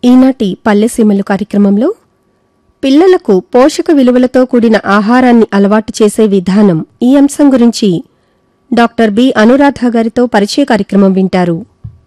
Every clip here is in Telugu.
ఈనాటి పల్లెసీమలు కార్యక్రమంలో పిల్లలకు పోషక విలువలతో కూడిన ఆహారాన్ని అలవాటు చేసే విధానం ఈ అంశం గురించి డాక్టర్ బి అనురాధ గారితో పరిచయ కార్యక్రమం వింటారు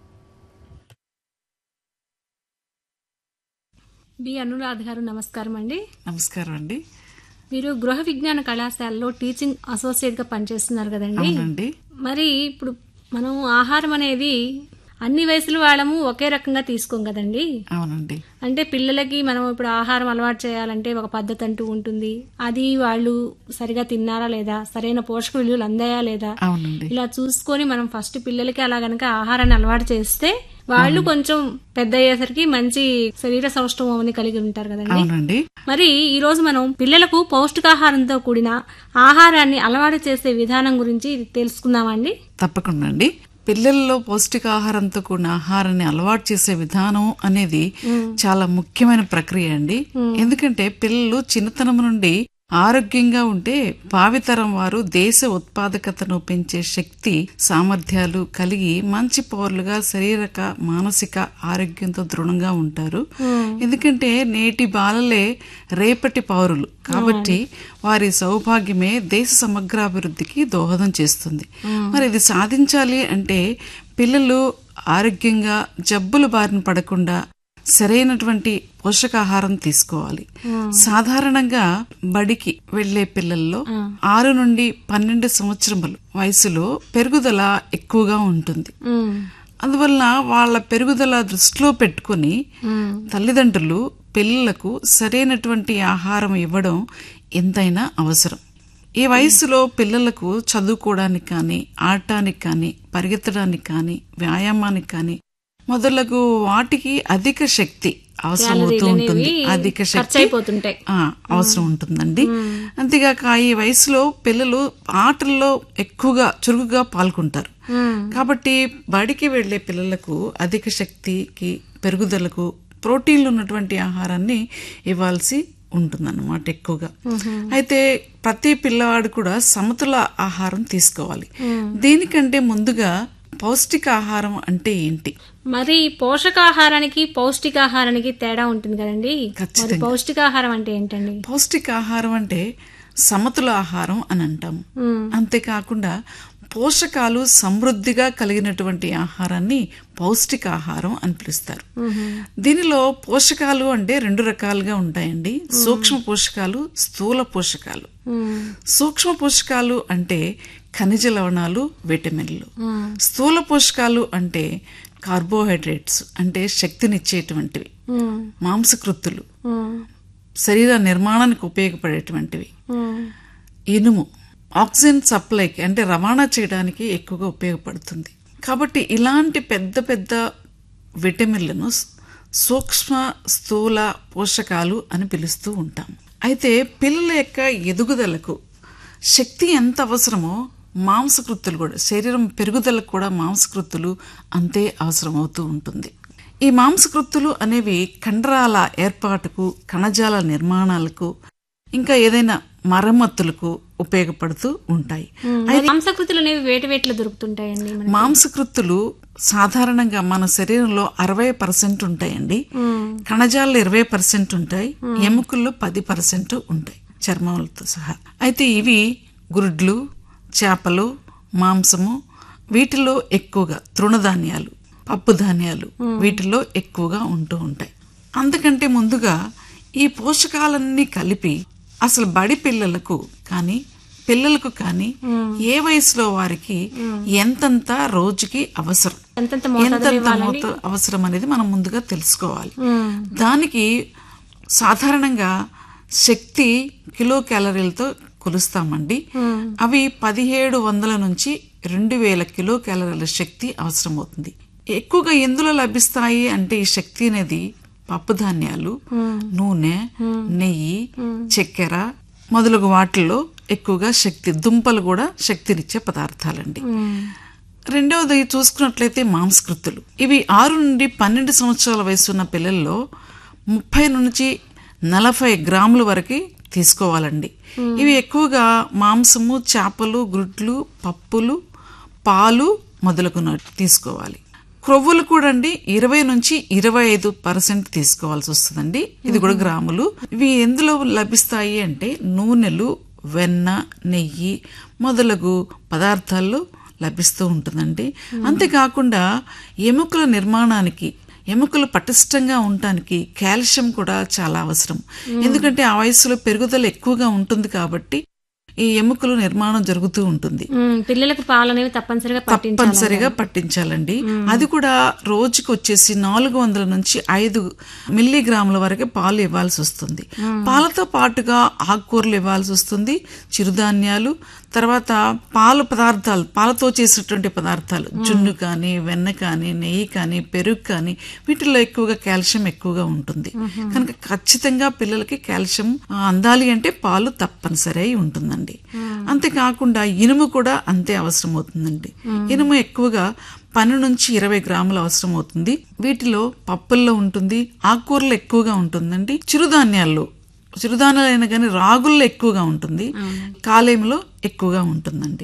బి అనురాధ్ గారు నమస్కారం అండి నమస్కారం అండి మీరు గృహ విజ్ఞాన కళాశాలలో టీచింగ్ అసోసియేట్ గా పనిచేస్తున్నారు కదండి అవునండి మరి ఇప్పుడు మనం ఆహారం అనేది అన్ని వయసుల వాళ్ళము ఒకే రకంగా తీసుకోం కదండి అవునండి అంటే పిల్లలకి మనం ఇప్పుడు ఆహారం అలవాటు చేయాలంటే ఒక పద్ధతి అంటూ ఉంటుంది అది వాళ్ళు సరిగా తిన్నారా లేదా సరైన పోషక విలువలు అందాయా లేదా అవునండి ఇలా చూసుకొని మనం ఫస్ట్ పిల్లలకి అలా గనక ఆహారాన్ని అలవాటు చేస్తే వాళ్ళు కొంచెం పెద్ద అయ్యేసరికి మంచి శరీర సౌష్ఠవం అని కలిగి ఉంటారు కదండి అవునండి మరి ఈ రోజు మనం పిల్లలకు పౌష్టికాహారంతో కూడిన ఆహారాన్ని అలవాటు చేసే విధానం గురించి తెలుసుకుందామండి తప్పకుండా అండి పిల్లల్లో పౌష్టికాహారంతో కూడిన ఆహారాన్ని అలవాటు చేసే విధానం అనేది చాలా ముఖ్యమైన ప్రక్రియ అండి ఎందుకంటే పిల్లలు చిన్నతనం నుండి ఆరోగ్యంగా ఉంటే భావితరం వారు దేశ ఉత్పాదకతను పెంచే శక్తి సామర్థ్యాలు కలిగి మంచి పౌరులుగా శారీరక మానసిక ఆరోగ్యంతో దృఢంగా ఉంటారు ఎందుకంటే నేటి బాలలే రేపటి పౌరులు కాబట్టి వారి సౌభాగ్యమే దేశ సమగ్రాభివృద్ధికి దోహదం చేస్తుంది మరి ఇది సాధించాలి అంటే పిల్లలు ఆరోగ్యంగా జబ్బులు బారిన పడకుండా సరైనటువంటి పోషకాహారం తీసుకోవాలి సాధారణంగా బడికి వెళ్లే పిల్లల్లో ఆరు నుండి పన్నెండు సంవత్సరములు వయసులో పెరుగుదల ఎక్కువగా ఉంటుంది అందువలన వాళ్ళ పెరుగుదల దృష్టిలో పెట్టుకుని తల్లిదండ్రులు పిల్లలకు సరైనటువంటి ఆహారం ఇవ్వడం ఎంతైనా అవసరం ఈ వయసులో పిల్లలకు చదువుకోవడానికి కానీ ఆడటానికి కానీ పరిగెత్తడానికి కానీ వ్యాయామానికి కానీ మొదలగు వాటికి అధిక శక్తి అవసరం అవుతూ ఉంటుంది అధిక శక్తి అయిపోతుంటాయి ఆ, అవసరం ఉంటుందండి అంతేగాక ఈ వయసులో పిల్లలు ఆటల్లో ఎక్కువగా చురుకుగా పాల్గొంటారు కాబట్టి బడికి వెళ్లే పిల్లలకు అధిక శక్తికి పెరుగుదలకు ప్రోటీన్లు ఉన్నటువంటి ఆహారాన్ని ఇవ్వాల్సి ఉంటుందన్నమాట ఎక్కువగా అయితే ప్రతి పిల్లవాడు కూడా సమతుల ఆహారం తీసుకోవాలి దీనికంటే ముందుగా పౌష్టికాహారం అంటే ఏంటి మరి పోషకాహారానికి పౌష్టికాహారానికి తేడా ఉంటుంది కదండి మరి పౌష్టికాహారం అంటే ఏంటండి పౌష్టికాహారం అంటే సమతుల ఆహారం అని అంటాం అంతేకాకుండా పోషకాలు సమృద్ధిగా కలిగినటువంటి ఆహారాన్ని పౌష్టికాహారం అని పిలుస్తారు దీనిలో పోషకాలు అంటే రెండు రకాలుగా ఉంటాయండి సూక్ష్మ పోషకాలు స్థూల పోషకాలు సూక్ష్మ పోషకాలు అంటే ఖనిజ లవణాలు విటమిన్లు స్థూల పోషకాలు అంటే కార్బోహైడ్రేట్స్ అంటే శక్తినిచ్చేటువంటివి మాంసకృత్తులు శరీర నిర్మాణానికి ఉపయోగపడేటువంటివి ఇనుము ఆక్సిజన్ సప్లైకి అంటే రవాణా చేయడానికి ఎక్కువగా ఉపయోగపడుతుంది కాబట్టి ఇలాంటి పెద్ద పెద్ద విటమిన్లను సూక్ష్మ స్థూల పోషకాలు అని పిలుస్తూ ఉంటాం అయితే పిల్లల యొక్క ఎదుగుదలకు శక్తి ఎంత అవసరమో మాంసకృత్తులు కూడా శరీరం పెరుగుదలకు కూడా మాంసకృత్తులు అంతే అవసరమవుతూ ఉంటుంది ఈ మాంసకృత్తులు అనేవి కండరాల ఏర్పాటుకు కణజాల నిర్మాణాలకు ఇంకా ఏదైనా మరమ్మతులకు ఉపయోగపడుతూ ఉంటాయి మరి మాంసకృతులు అనేవి వేటి వేటిలో దొరుకుతుంటాయండి మనకి? మాంసకృత్తులు సాధారణంగా మన శరీరంలో అరవై పర్సెంట్ ఉంటాయండి కణజాలు ఇరవై పర్సెంట్ ఉంటాయి ఎముకల్లో పది పర్సెంట్ ఉంటాయి చర్మాలతో సహా అయితే ఇవి గుడ్లు చేపలు మాంసము వీటిలో ఎక్కువగా తృణధాన్యాలు పప్పు ధాన్యాలు వీటిలో ఎక్కువగా ఉంటూ ఉంటాయి అందుకంటే ముందుగా ఈ పోషకాలన్నీ కలిపి అసలు బడి పిల్లలకు కానీ పిల్లలకు కానీ ఏ వయసులో వారికి ఎంతంత రోజుకి అవసరం ఎంతెంత ఎంతెంత మోతాదు అవసరం అనేది మనం ముందుగా తెలుసుకోవాలి దానికి సాధారణంగా శక్తి కిలో క్యాలరీలతో కొలుస్తామండి అవి పదిహేడు వందల నుంచి రెండు వేల కిలో క్యాలరీల శక్తి అవసరమవుతుంది ఎక్కువగా ఎందులో లభిస్తాయి అంటే ఈ శక్తి అనేది పప్పు ధాన్యాలు నూనె నెయ్యి చక్కెర మొదలగు వాటిల్లో ఎక్కువగా శక్తి దుంపలు కూడా శక్తినిచ్చే పదార్థాలండి రెండవది చూసుకున్నట్లయితే మాంసకృత్తులు ఇవి ఆరు నుండి పన్నెండు సంవత్సరాల వయసు ఉన్న పిల్లల్లో ముప్పై నుంచి నలభై గ్రాముల వరకు తీసుకోవాలండి ఇవి ఎక్కువగా మాంసము చేపలు గుడ్లు పప్పులు పాలు మొదలగున తీసుకోవాలి క్రొవ్వులు కూడా అండి ఇరవై నుంచి ఇరవై ఐదు పర్సెంట్ తీసుకోవాల్సి వస్తుందండి ఇది కూడా గ్రాములు ఇవి ఎందులో లభిస్తాయి అంటే నూనెలు వెన్న నెయ్యి మొదలగు పదార్థాల్లో లభిస్తూ ఉంటుందండి అంతేకాకుండా ఎముకల నిర్మాణానికి ఎముకలు పటిష్టంగా ఉండటానికి కాల్షియం కూడా చాలా అవసరం ఎందుకంటే ఆ వయసులో పెరుగుదల ఎక్కువగా ఉంటుంది కాబట్టి ఈ ఎముకలు నిర్మాణం జరుగుతూ ఉంటుంది ఉమ్, పిల్లలకు పాలు అనేవి తప్పనిసరిగా పట్టించాలి తప్పనిసరిగా పట్టించాలండి అది కూడా రోజుకి వచ్చేసి నాలుగు వందల నుంచి ఐదు మిల్లీగ్రాముల వరకు పాలు ఇవ్వాల్సి వస్తుంది పాలతో పాటుగా ఆకుకూరలు ఇవ్వాల్సి వస్తుంది చిరుధాన్యాలు తర్వాత పాలు పదార్థాలు పాలతో చేసినటువంటి పదార్థాలు జున్ను కానీ వెన్న కానీ నెయ్యి కానీ పెరుగు కానీ వీటిల్లో ఎక్కువగా కాల్షియం ఎక్కువగా ఉంటుంది కనుక ఖచ్చితంగా పిల్లలకి కాల్షియం ఆ, అందాలి అంటే పాలు తప్పనిసరి అయి ఉంటుందండి అంతేకాకుండా ఇనుము కూడా అంతే అవసరం అవుతుందండి ఇనుము ఎక్కువగా పన్నెండు నుంచి ఇరవై గ్రాములు అవసరం అవుతుంది వీటిలో పప్పుల్లో ఉంటుంది ఆకుకూరలు ఎక్కువగా ఉంటుందండి చిరుధాన్యాల్లో చిరుధాన్యాలైనా కానీ రాగుల్లో ఎక్కువగా ఉంటుంది కాలేయంలో ఎక్కువగా ఉంటుందండి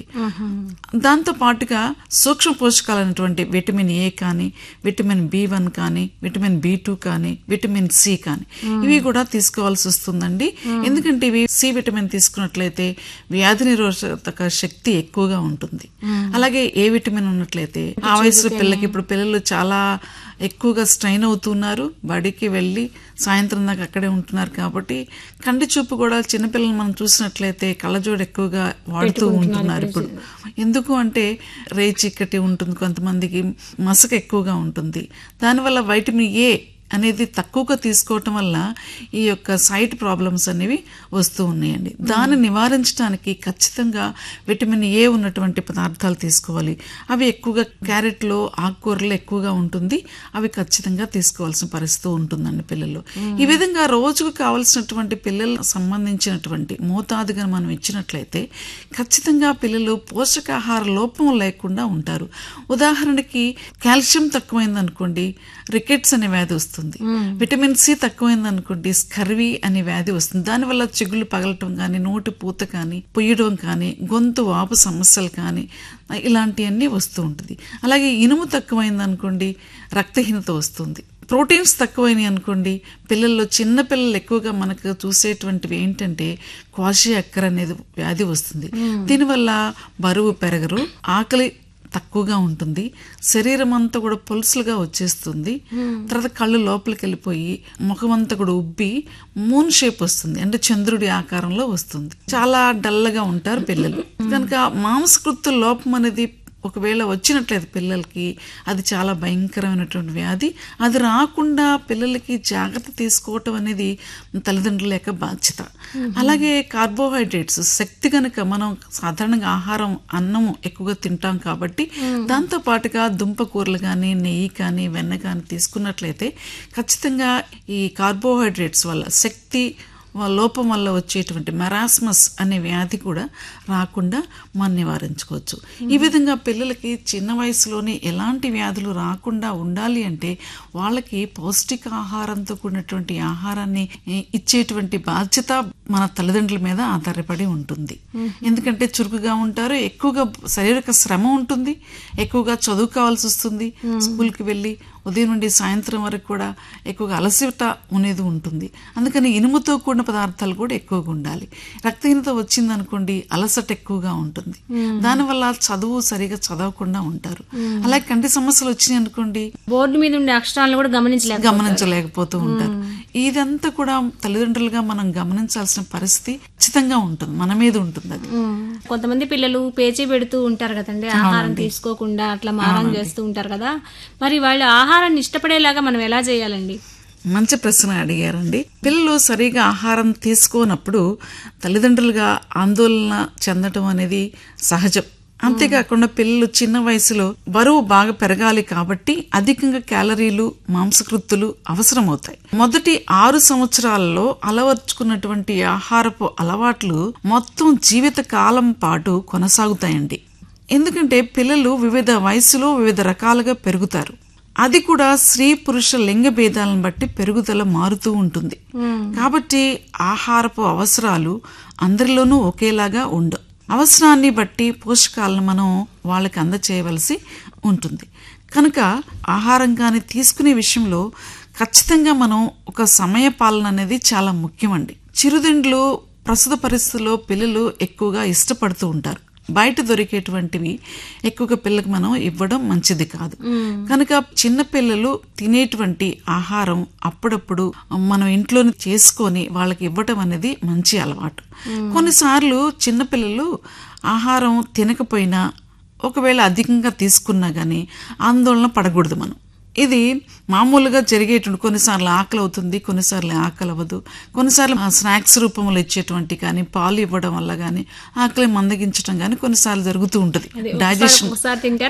దాంతో పాటుగా సూక్ష్మ పోషకాలైనటువంటి విటమిన్ ఏ కానీ విటమిన్ బి వన్ కానీ విటమిన్ బి టూ కానీ విటమిన్ సి కానీ ఇవి కూడా తీసుకోవాల్సి వస్తుందండి ఎందుకంటే ఇవి సి విటమిన్ తీసుకున్నట్లయితే వ్యాధి నిరోధక శక్తి ఎక్కువగా ఉంటుంది అలాగే ఏ విటమిన్ ఉన్నట్లయితే ఆ వయసు పిల్లలకి ఇప్పుడు పిల్లలు చాలా ఎక్కువగా స్ట్రైన్ అవుతున్నారు బడికి వెళ్ళి సాయంత్రం దాకా అక్కడే ఉంటున్నారు కాబట్టి కంటి చూపు కూడా చిన్నపిల్లలు మనం చూసినట్లయితే కళ్ళజోడు ఎక్కువగా వాడుతూ ఉంటున్నారు ఇప్పుడు ఎందుకు అంటే రే చీకటి ఉంటుంది కొంతమందికి మసక ఎక్కువగా ఉంటుంది దానివల్ల వైటమిన్ ఏ అనేది తక్కువగా తీసుకోవటం వల్ల ఈ యొక్క సైట్ ప్రాబ్లమ్స్ అనేవి వస్తూ ఉన్నాయండి దాన్ని నివారించడానికి ఖచ్చితంగా విటమిన్ ఏ ఉన్నటువంటి పదార్థాలు తీసుకోవాలి అవి ఎక్కువగా క్యారెట్లో ఆకుకూరలు ఎక్కువగా ఉంటుంది అవి ఖచ్చితంగా తీసుకోవాల్సిన పరిస్థితి ఉంటుందండి పిల్లలు ఈ విధంగా రోజుకు కావాల్సినటువంటి పిల్లలకు సంబంధించినటువంటి మోతాదుగా మనం ఇచ్చినట్లయితే ఖచ్చితంగా పిల్లలు పోషకాహార లోపం లేకుండా ఉంటారు ఉదాహరణకి కాల్షియం తక్కువైంది అనుకోండి రికెట్స్ అనే వ్యాధి వస్తుంది విటమిన్ సి తక్కువైంది అనుకోండి స్కర్వీ అనే వ్యాధి వస్తుంది దానివల్ల చిగుళ్ళు పగలటం కానీ నోటి పూత కానీ పొయ్యడం కానీ గొంతు వాపు సమస్యలు కానీ ఇలాంటివన్నీ వస్తూ ఉంటుంది అలాగే ఇనుము తక్కువైంది అనుకోండి రక్తహీనత వస్తుంది ప్రోటీన్స్ తక్కువైనాయి అనుకోండి పిల్లల్లో చిన్న పిల్లలు ఎక్కువగా మనకు చూసేటువంటివి ఏంటంటే క్వాషి అక్కర్ అనేది వ్యాధి వస్తుంది దీనివల్ల బరువు పెరగరు ఆకలి తక్కువగా ఉంటుంది శరీరం అంతా కూడా పొలుసులుగా వచ్చేస్తుంది తర్వాత కళ్ళు లోపలికి వెళ్ళిపోయి ముఖం అంతా కూడా ఉబ్బి మూన్ షేప్ వస్తుంది అంటే చంద్రుడి ఆకారంలో వస్తుంది చాలా డల్గా ఉంటారు పిల్లలు కనుక మాంసకృత్తు లోపం అనేది ఒకవేళ వచ్చినట్లయితే పిల్లలకి అది చాలా భయంకరమైనటువంటి వ్యాధి అది రాకుండా పిల్లలకి జాగ్రత్త తీసుకోవటం అనేది తల్లిదండ్రుల యొక్క బాధ్యత అలాగే కార్బోహైడ్రేట్స్ శక్తి కనుక మనం సాధారణంగా ఆహారం అన్నము ఎక్కువగా తింటాం కాబట్టి దాంతో పాటుగా దుంప కూరలు కానీ నెయ్యి కానీ వెన్న కానీ తీసుకున్నట్లయితే ఖచ్చితంగా ఈ కార్బోహైడ్రేట్స్ వల్ల శక్తి లోపం వల్ల వచ్చేటువంటి మెరాస్మస్ అనే వ్యాధి కూడా రాకుండా మనం నివారించుకోవచ్చు ఈ విధంగా పిల్లలకి చిన్న వయసులోనే ఎలాంటి వ్యాధులు రాకుండా ఉండాలి అంటే వాళ్ళకి పౌష్టికాహారంతో కూడినటువంటి ఆహారాన్ని ఇచ్చేటువంటి బాధ్యత మన తల్లిదండ్రుల మీద ఆధారపడి ఉంటుంది ఎందుకంటే చురుకుగా ఉంటారు ఎక్కువగా శారీరక శ్రమ ఉంటుంది ఎక్కువగా చదువుకోవాల్సి వస్తుంది స్కూల్కి వెళ్ళి ఉదయం నుండి సాయంత్రం వరకు కూడా ఎక్కువగా అలసట అనేది ఉంటుంది అందుకని ఇనుముతో కూడిన పదార్థాలు కూడా ఎక్కువగా ఉండాలి రక్తహీనత వచ్చిందనుకోండి అలసట ఎక్కువగా ఉంటుంది దానివల్ల చదువు సరిగా చదవకుండా ఉంటారు అలాగే కంటి సమస్యలు వచ్చినాయి అనుకోండి బోర్డు మీద ఉండే అక్షరాలను కూడా గమనించలేక గమనించలేకపోతూ ఉంటారు ఇదంతా కూడా తల్లిదండ్రులుగా మనం గమనించాల్సిన పరిస్థితి ఖచ్చితంగా ఉంటుంది మన మీద ఉంటుంది అది కొంతమంది పిల్లలు పేచీ పెడుతూ ఉంటారు కదండి ఆహారం తీసుకోకుండా అట్లా మారం చేస్తూ ఉంటారు కదా మరి వాళ్ళు ఆహారాన్ని ఇష్టపడేలాగా మనం ఎలా చేయాలండి మంచి ప్రశ్న అడిగారండి పిల్లలు సరిగా ఆహారం తీసుకోనప్పుడు తల్లిదండ్రులుగా ఆందోళన చెందటం అనేది సహజం అంతేకాకుండా పిల్లలు చిన్న వయసులో బరువు బాగా పెరగాలి కాబట్టి అధికంగా క్యాలరీలు మాంసకృత్తులు అవసరమవుతాయి మొదటి ఆరు సంవత్సరాలలో అలవర్చుకున్నటువంటి ఆహారపు అలవాట్లు మొత్తం జీవిత కాలం పాటు కొనసాగుతాయండి ఎందుకంటే పిల్లలు వివిధ వయసులో వివిధ రకాలుగా పెరుగుతారు అది కూడా స్త్రీ పురుష లింగ భేదాలను బట్టి పెరుగుదల మారుతూ ఉంటుంది కాబట్టి ఆహారపు అవసరాలు అందరిలోనూ ఒకేలాగా ఉండవు అవసరాన్ని బట్టి పోషకాలను మనం వాళ్ళకి అందచేయవలసి ఉంటుంది కనుక ఆహారం కానీ తీసుకునే విషయంలో ఖచ్చితంగా మనం ఒక సమయ పాలన అనేది చాలా ముఖ్యమండి చిరుతిండ్లు ప్రస్తుత పరిస్థితుల్లో పిల్లలు ఎక్కువగా ఇష్టపడుతూ ఉంటారు బయట దొరికేటువంటివి ఎక్కువగా పిల్లలకు మనం ఇవ్వడం మంచిది కాదు కనుక చిన్న పిల్లలు తినేటువంటి ఆహారం అప్పుడప్పుడు మనం ఇంట్లోనే చేసుకొని వాళ్ళకి ఇవ్వటం అనేది మంచి అలవాటు కొన్నిసార్లు చిన్నపిల్లలు ఆహారం తినకపోయినా ఒకవేళ అధికంగా తీసుకున్నా కానీ ఆందోళన పడకూడదు మనం ఇది మామూలుగా జరిగేటువంటి కొన్నిసార్లు ఆకలి అవుతుంది కొన్నిసార్లు ఆకలి అవ్వదు కొన్నిసార్లు ఆ స్నాక్స్ రూపంలో ఇచ్చేటువంటి కానీ పాలు ఇవ్వడం వల్ల కానీ ఆకలి మందగించడం కానీ కొన్నిసార్లు జరుగుతూ ఉంటుంది డైజెషన్ ఒకసారి తింటే